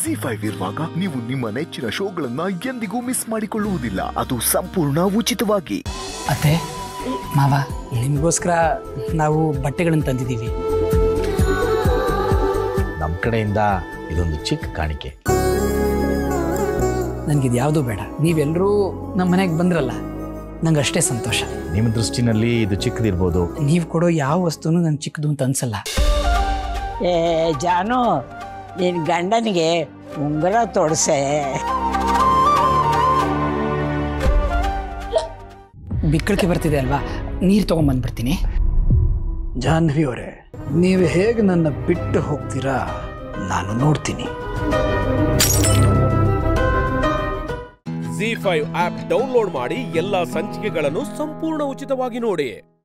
G five ಇರುವಾಗ ನೀವು ನಿಮ್ಮ ನೆಚ್ಚಿನ ಶೋಗಳನ್ನ ಎಂದಿಗೂ ಮಿಸ್ ಮಾಡಿಕೊಳ್ಳುವುದಿಲ್ಲ ಅದು ಸಂಪೂರ್ಣ ಉಚಿತವಾಗಿ ಅತ್ತೆ ಮಾವ ನಿಮಗೋಸ್ಕರ ನಾವು ಬಟ್ಟೆಗಳನ್ನು ತಂದಿದ್ದೀವಿ ನಮ್ಮ ಕಡೆಯಿಂದ ಇದೊಂದು ಚಿಕ್ಕ ಕಾಣಿಕೆ ನನಗಿದು ಯಾವುದೂ ಬೇಡ ನೀವೆಲ್ಲರೂ ನಮ್ಮ ಮನೆಗೆ ಬಂದ್ರಲ್ಲ ನಂಗೆ ಅಷ್ಟೇ ಸಂತೋಷ ನಿಮ್ಮ ದೃಷ್ಟಿನಲ್ಲಿ ಇದು ಚಿಕ್ಕದಿರ್ಬೋದು ನೀವು ಕೊಡೋ ಯಾವ ವಸ್ತುನೂ ನನ್ ಚಿಕ್ಕದು ಅಂತ ಅನ್ಸಲ್ಲ ಏ ಜಾನು ನಿನ್ನ ಗಂಡನಿಗೆ ಉಂಗುರ ತೊಡಸೆ ಬಿಕ್ಕಳಿಕೆ ಬರ್ತಿದೆ ಅಲ್ವಾ ನೀರು ತೊಗೊಂಬಂದ್ಬಿಡ್ತೀನಿ ಜಾಹ್ನವಿ ಅವರೇ ನೀವು ಹೇಗೆ ನನ್ನ ಬಿಟ್ಟು ಹೋಗ್ತೀರಾ ನಾನು ನೋಡ್ತೀನಿ ಜಿ ಫೈವ್ ಆಪ್ ಡೌನ್ಲೋಡ್ ಮಾಡಿ ಎಲ್ಲಾ ಸಂಚಿಕೆಗಳನ್ನು ಸಂಪೂರ್ಣ ಉಚಿತವಾಗಿ ನೋಡಿ